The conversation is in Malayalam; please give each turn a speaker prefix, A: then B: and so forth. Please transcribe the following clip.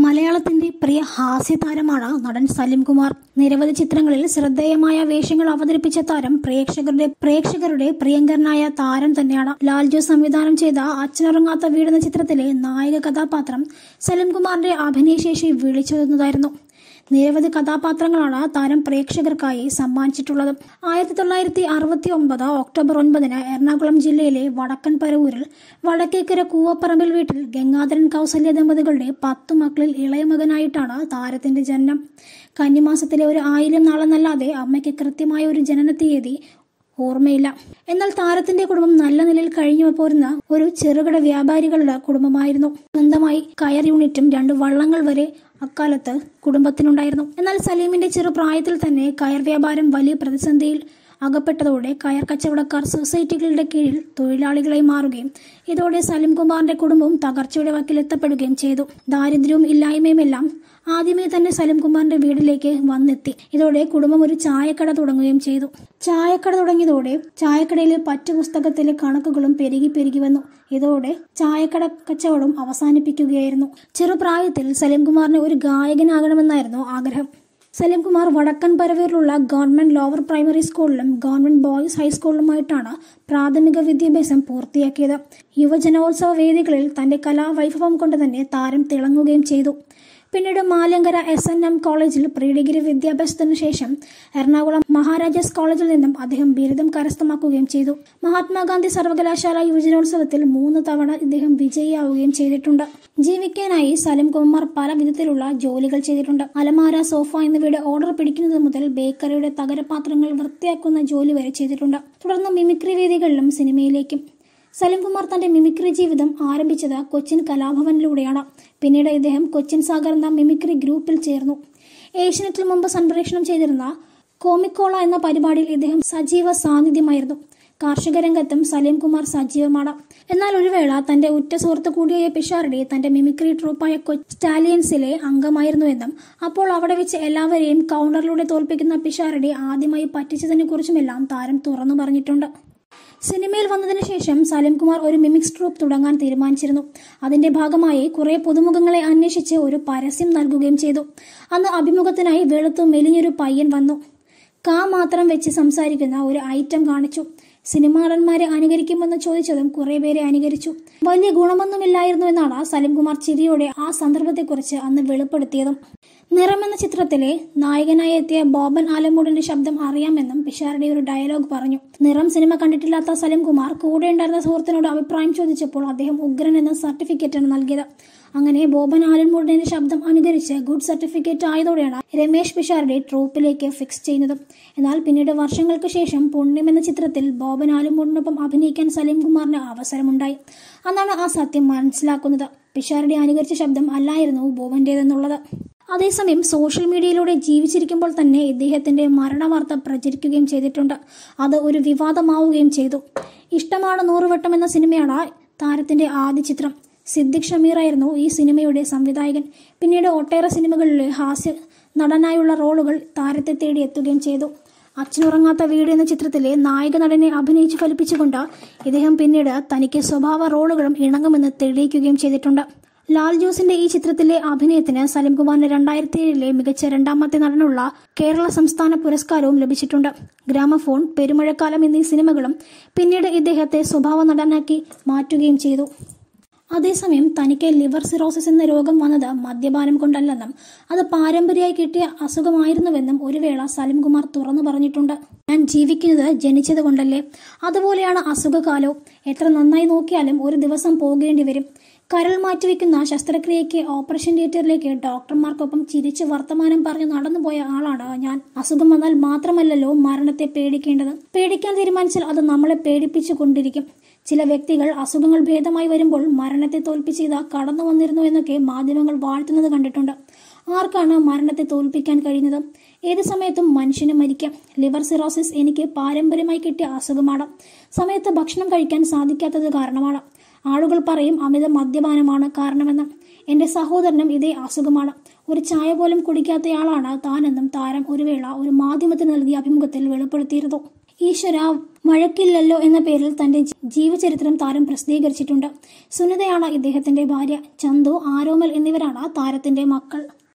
A: മലയാളത്തിന്റെ പ്രിയ ഹാസ്യതാരമാണ് നടൻ സലിം കുമാർ നിരവധി ചിത്രങ്ങളിൽ ശ്രദ്ധേയമായ വേഷങ്ങൾ അവതരിപ്പിച്ച താരം പ്രേക്ഷകരുടെ പ്രേക്ഷകരുടെ പ്രിയങ്കരനായ താരം തന്നെയാണ് ലാൽജു സംവിധാനം ചെയ്ത അച്ഛനുറങ്ങാത്ത വീടെന്ന ചിത്രത്തിലെ നായക കഥാപാത്രം സലിം കുമാറിന്റെ അഭിനയശേഷി വിളിച്ചോതുന്നതായിരുന്നു നിരവധി കഥാപാത്രങ്ങളാണ് താരം പ്രേക്ഷകർക്കായി സമ്മാനിച്ചിട്ടുള്ളത് ആയിരത്തി തൊള്ളായിരത്തി അറുപത്തി ഒമ്പത് ഒക്ടോബർ ഒൻപതിന് എറണാകുളം ജില്ലയിലെ വടക്കൻ പരവൂരിൽ വടക്കേക്കര കൂവപ്പറമ്പിൽ വീട്ടിൽ ഗംഗാധരൻ കൗസല്യ ദമ്പതികളുടെ പത്തു മക്കളിൽ ഇളയ മകനായിട്ടാണ് താരത്തിന്റെ ജനനം കന്നിമാസത്തിലെ ഒരു ആയിരം നാളെന്നല്ലാതെ അമ്മയ്ക്ക് കൃത്യമായ ഒരു ജനന തീയതി ഓർമ്മയില്ല എന്നാൽ താരത്തിന്റെ കുടുംബം നല്ല നിലയിൽ കഴിഞ്ഞു പോരുന്ന ഒരു ചെറുകിട വ്യാപാരികളുടെ കുടുംബമായിരുന്നു സ്വന്തമായി കയർ യൂണിറ്റും രണ്ട് വള്ളങ്ങൾ വരെ അക്കാലത്ത് കുടുംബത്തിനുണ്ടായിരുന്നു എന്നാൽ സലീമിന്റെ ചെറുപ്രായത്തിൽ തന്നെ കയർ വ്യാപാരം വലിയ പ്രതിസന്ധിയിൽ അകപ്പെട്ടതോടെ കയർ കച്ചവടക്കാർ സൊസൈറ്റികളുടെ കീഴിൽ തൊഴിലാളികളായി മാറുകയും ഇതോടെ സലിം കുമാറിന്റെ കുടുംബവും തകർച്ചയുടെ വക്കിലെത്തപ്പെടുകയും ചെയ്തു ദാരിദ്ര്യവും ഇല്ലായ്മയുമെല്ലാം ആദ്യമേ തന്നെ സലിം കുമാറിന്റെ വീട്ടിലേക്ക് വന്നെത്തി ഇതോടെ കുടുംബം ഒരു ചായക്കട തുടങ്ങുകയും ചെയ്തു ചായക്കട തുടങ്ങിയതോടെ ചായക്കടയിലെ പറ്റുപുസ്തകത്തിലെ കണക്കുകളും പെരുകി പെരുകി വന്നു ഇതോടെ ചായക്കട കച്ചവടം അവസാനിപ്പിക്കുകയായിരുന്നു ചെറുപ്രായത്തിൽ സലിം കുമാറിന് ഒരു ഗായകനാകണമെന്നായിരുന്നു ആഗ്രഹം സലിം കുമാർ വടക്കൻ പരവൂരിലുള്ള ഗവൺമെന്റ് ലോവർ പ്രൈമറി സ്കൂളിലും ഗവൺമെന്റ് ബോയ്സ് ഹൈസ്കൂളിലുമായിട്ടാണ് പ്രാഥമിക വിദ്യാഭ്യാസം പൂർത്തിയാക്കിയത് യുവജനോത്സവ വേദികളിൽ തന്റെ കലാവൈഭവം കൊണ്ട് തന്നെ താരം തിളങ്ങുകയും ചെയ്തു പിന്നീട് മാലങ്കര എസ് എൻ എം കോളേജിൽ പ്രീ ഡിഗ്രി വിദ്യാഭ്യാസത്തിനു ശേഷം എറണാകുളം മഹാരാജാസ് കോളേജിൽ നിന്നും അദ്ദേഹം ബിരുദം കരസ്ഥമാക്കുകയും ചെയ്തു മഹാത്മാഗാന്ധി സർവകലാശാല യുവജനോത്സവത്തിൽ മൂന്ന് തവണ ഇദ്ദേഹം വിജയിയാവുകയും ചെയ്തിട്ടുണ്ട് ജീവിക്കാനായി സലിം കുമാർ പല വിധത്തിലുള്ള ജോലികൾ ചെയ്തിട്ടുണ്ട് അലമാര സോഫ എന്നിവയുടെ ഓർഡർ പിടിക്കുന്നത് മുതൽ ബേക്കറിയുടെ തകരപാത്രങ്ങൾ വൃത്തിയാക്കുന്ന ജോലി വരെ ചെയ്തിട്ടുണ്ട് തുടർന്ന് മിമിക്രി വേദികളിലും സിനിമയിലേക്കും സലിംകുമാർ തന്റെ മിമിക്രി ജീവിതം ആരംഭിച്ചത് കൊച്ചിൻ കലാഭവനിലൂടെയാണ് പിന്നീട് ഇദ്ദേഹം കൊച്ചിൻ സാഗർ എന്ന മിമിക്രി ഗ്രൂപ്പിൽ ചേർന്നു ഏഷ്യനെറ്റിൽ മുമ്പ് സംപ്രേഷണം ചെയ്തിരുന്ന കോമിക്കോള എന്ന പരിപാടിയിൽ ഇദ്ദേഹം സജീവ സാന്നിധ്യമായിരുന്നു കാർഷിക രംഗത്തും സലീം കുമാർ സജീവമാണ് എന്നാൽ ഒരു വേള തന്റെ ഉറ്റ സുഹൃത്ത് കൂടിയായ പിഷാരടി തന്റെ മിമിക്രി ട്രൂപ്പായ സ്റ്റാലിയൻസിലെ അംഗമായിരുന്നുവെന്നും അപ്പോൾ അവിടെ വെച്ച് എല്ലാവരെയും കൗണ്ടറിലൂടെ തോൽപ്പിക്കുന്ന പിഷാരടി ആദ്യമായി പറ്റിച്ചതിനെ കുറിച്ചുമെല്ലാം താരം തുറന്നു പറഞ്ഞിട്ടുണ്ട് സിനിമയിൽ വന്നതിന് ശേഷം സലിം കുമാർ ഒരു മിമിക്സ് ട്രൂപ്പ് തുടങ്ങാൻ തീരുമാനിച്ചിരുന്നു അതിന്റെ ഭാഗമായി കുറെ പുതുമുഖങ്ങളെ അന്വേഷിച്ച് ഒരു പരസ്യം നൽകുകയും ചെയ്തു അന്ന് അഭിമുഖത്തിനായി വെളുത്തു മെലിഞ്ഞൊരു പയ്യൻ വന്നു കാ മാത്രം വെച്ച് സംസാരിക്കുന്ന ഒരു ഐറ്റം കാണിച്ചു സിനിമാ നടന്മാരെ അനുകരിക്കുമെന്ന് ചോദിച്ചതും കുറെ പേരെ അനുകരിച്ചു വലിയ ഗുണമൊന്നുമില്ലായിരുന്നു എന്നാണ് സലിം കുമാർ ചിരിയോടെ ആ സന്ദർഭത്തെക്കുറിച്ച് അന്ന് വെളിപ്പെടുത്തിയതും നിറം എന്ന ചിത്രത്തിലെ നായകനായി എത്തിയ ബോബൻ ആലമൂടിന്റെ ശബ്ദം അറിയാമെന്നും പിഷാരുടെ ഒരു ഡയലോഗ് പറഞ്ഞു നിറം സിനിമ കണ്ടിട്ടില്ലാത്ത സലിം കുമാർ കൂടെ ഉണ്ടായിരുന്ന സുഹൃത്തിനോട് അഭിപ്രായം ചോദിച്ചപ്പോൾ അദ്ദേഹം ഉഗ്രൻ എന്ന സർട്ടിഫിക്കറ്റാണ് നൽകിയത് അങ്ങനെ ബോബൻ ആലൻമൂടിന്റെ ശബ്ദം അനുകരിച്ച് ഗുഡ് സർട്ടിഫിക്കറ്റ് ആയതോടെയാണ് രമേശ് പിഷാരുടെ ട്രൂപ്പിലേക്ക് ഫിക്സ് ചെയ്യുന്നത് എന്നാൽ പിന്നീട് വർഷങ്ങൾക്ക് ശേഷം പുണ്യം എന്ന ചിത്രത്തിൽ ബോബൻ ആലൻമൂടിനൊപ്പം അഭിനയിക്കാൻ സലീം കുമാറിന് അവസരമുണ്ടായി അന്നാണ് ആ സത്യം മനസ്സിലാക്കുന്നത് പിഷാരുടെ അനുകരിച്ച ശബ്ദം അല്ലായിരുന്നു ബോബന്റേതെന്നുള്ളത് അതേസമയം സോഷ്യൽ മീഡിയയിലൂടെ ജീവിച്ചിരിക്കുമ്പോൾ തന്നെ ഇദ്ദേഹത്തിന്റെ മരണവാർത്ത പ്രചരിക്കുകയും ചെയ്തിട്ടുണ്ട് അത് ഒരു വിവാദമാവുകയും ചെയ്തു ഇഷ്ടമാണ് നൂറുവട്ടം എന്ന സിനിമയാണ് താരത്തിന്റെ ആദ്യ ചിത്രം സിദ്ദിഖ് ഷമീറായിരുന്നു ഈ സിനിമയുടെ സംവിധായകൻ പിന്നീട് ഒട്ടേറെ സിനിമകളിലെ ഹാസ്യ നടനായുള്ള റോളുകൾ താരത്തെ തേടി എത്തുകയും ചെയ്തു അച്ഛനുറങ്ങാത്ത വീട് എന്ന ചിത്രത്തിലെ നായക നടനെ അഭിനയിച്ച് ഫലിപ്പിച്ചുകൊണ്ട് ഇദ്ദേഹം പിന്നീട് തനിക്ക് സ്വഭാവ റോളുകളും ഇണങ്ങുമെന്ന് തെളിയിക്കുകയും ചെയ്തിട്ടുണ്ട് ലാൽ ജോസിന്റെ ഈ ചിത്രത്തിലെ അഭിനയത്തിന് സലിം കുമാറിന് രണ്ടായിരത്തി ഏഴിലെ മികച്ച രണ്ടാമത്തെ നടനുള്ള കേരള സംസ്ഥാന പുരസ്കാരവും ലഭിച്ചിട്ടുണ്ട് ഗ്രാമഫോൺ പെരുമഴക്കാലം എന്നീ സിനിമകളും പിന്നീട് ഇദ്ദേഹത്തെ സ്വഭാവ നടനാക്കി മാറ്റുകയും ചെയ്തു അതേസമയം തനിക്ക് ലിവർ സിറോസിസ് എന്ന രോഗം വന്നത് മദ്യപാനം കൊണ്ടല്ലെന്നും അത് പാരമ്പര്യമായി കിട്ടിയ അസുഖമായിരുന്നുവെന്നും ഒരു വേള സലിം കുമാർ തുറന്നു പറഞ്ഞിട്ടുണ്ട് ഞാൻ ജീവിക്കുന്നത് ജനിച്ചത് കൊണ്ടല്ലേ അതുപോലെയാണ് അസുഖകാലവും എത്ര നന്നായി നോക്കിയാലും ഒരു ദിവസം പോകേണ്ടി വരും കരൾ മാറ്റിവെക്കുന്ന ശസ്ത്രക്രിയയ്ക്ക് ഓപ്പറേഷൻ തിയേറ്ററിലേക്ക് ഡോക്ടർമാർക്കൊപ്പം ചിരിച്ച് വർത്തമാനം പറഞ്ഞ് നടന്നുപോയ ആളാണ് ഞാൻ അസുഖം വന്നാൽ മാത്രമല്ലല്ലോ മരണത്തെ പേടിക്കേണ്ടത് പേടിക്കാൻ തീരുമാനിച്ചാൽ അത് നമ്മളെ പേടിപ്പിച്ചു കൊണ്ടിരിക്കും ചില വ്യക്തികൾ അസുഖങ്ങൾ ഭേദമായി വരുമ്പോൾ മരണത്തെ തോൽപ്പിച്ച് ഇതാ കടന്നു വന്നിരുന്നു എന്നൊക്കെ മാധ്യമങ്ങൾ വാഴ്ത്തുന്നത് കണ്ടിട്ടുണ്ട് ആർക്കാണ് മരണത്തെ തോൽപ്പിക്കാൻ കഴിയുന്നത് ഏത് സമയത്തും മനുഷ്യന് മരിക്കാം ലിവർ സിറോസിസ് എനിക്ക് പാരമ്പര്യമായി കിട്ടിയ അസുഖമാണ് സമയത്ത് ഭക്ഷണം കഴിക്കാൻ സാധിക്കാത്തത് കാരണമാണ് ആളുകൾ പറയും അമിത മദ്യപാനമാണ് കാരണമെന്ന് എന്റെ സഹോദരനും ഇതേ അസുഖമാണ് ഒരു ചായ പോലും കുടിക്കാത്തയാളാണ് താനെന്നും താരം ഒരു വേള ഒരു മാധ്യമത്തിന് നൽകിയ അഭിമുഖത്തിൽ വെളിപ്പെടുത്തിയിരുന്നു ഈശ്വര മഴക്കില്ലല്ലോ എന്ന പേരിൽ തന്റെ ജീവചരിത്രം താരം പ്രസിദ്ധീകരിച്ചിട്ടുണ്ട് സുനിതയാണ് ഇദ്ദേഹത്തിന്റെ ഭാര്യ ചന്തു ആരോമൽ എന്നിവരാണ് താരത്തിന്റെ മക്കൾ